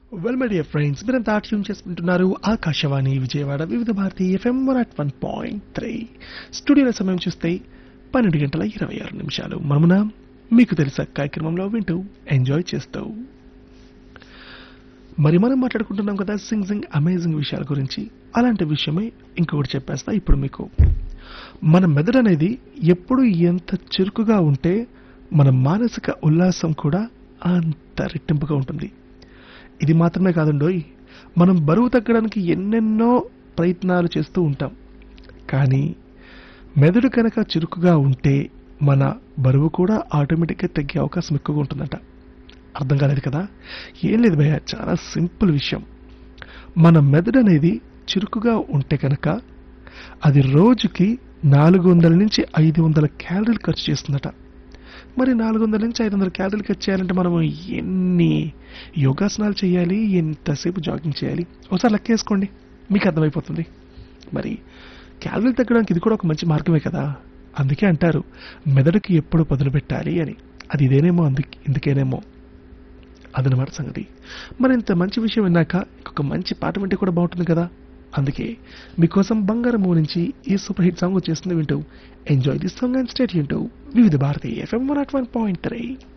well my dear friends మీరంతా tune చేసుకుంటున్నారు Akashvani Vijayawada Vividh Bharati FM one at one point three స్టూడియోల సమయం చూస్తే పన్నెండు గంటల ఇరవై ఆరు నిమిషాలు మనమున మీకు తెలుసా కార్యక్రమంలో వింటూ ఎంజాయ్ చేస్తూ మరి మనం మాట్లాడుకుంటున్నాం కదా సింగ్ సింగ్ అమేజింగ్ విషయాల గురించి అలాంటి విషయమే ఇంకొకటి చెప్పేస్తా ఇప్పుడు మీకు మన మెదడు అనేది ఎప్పుడు ఎంత చురుకుగా ఉంటే మన మానసిక ఉల్లాసం కూడా అంత రెట్టింపుగా ఉంటుంది ఇది మాత్రమే కాదండోయ్ మనం బరువు తగ్గడానికి ఎన్నెన్నో ప్రయత్నాలు చేస్తూ ఉంటాం కానీ మెదడు కనుక చురుకుగా ఉంటే మన బరువు కూడా ఆటోమేటిక్గా తగ్గే అవకాశం ఎక్కువగా ఉంటుందంట అర్థం కాలేదు కదా ఏం లేదు భయ్య చాలా సింపుల్ విషయం మన మెదడు అనేది చురుకుగా ఉంటే కనుక అది రోజుకి నాలుగు వందల నుంచి ఐదు వందల క్యాలరీలు ఖర్చు చేస్తుందట మరి నాలుగు వందల నుంచి ఐదు వందల క్యాలరీలు ఖర్చు చేయాలంటే మనము ఎన్ని యోగాసనాలు చేయాలి ఎంతసేపు జాగింగ్ చేయాలి ఒకసారి లెక్కేసుకోండి మీకు అర్థమైపోతుంది మరి క్యాలరీలు తగ్గడానికి ఇది కూడా ఒక మంచి మార్గమే కదా అందుకే అంటారు మెదడుకి ఎప్పుడు పదును పెట్టాలి అని అది ఇదేనేమో అందుకే ఇందుకేనేమో అదనమాట సంగతి మరి ఇంత మంచి విషయం విన్నాక ఇంకొక మంచి పాట వింటే కూడా బాగుంటుంది కదా అందుకే మీకోసం బంగారం మూవ్ నుంచి ఈ సూపర్ హిట్ సాంగ్ వచ్చేస్తుంది వింటూ enjoy this song and state వింటూ Vividh Bharati FM one at one point three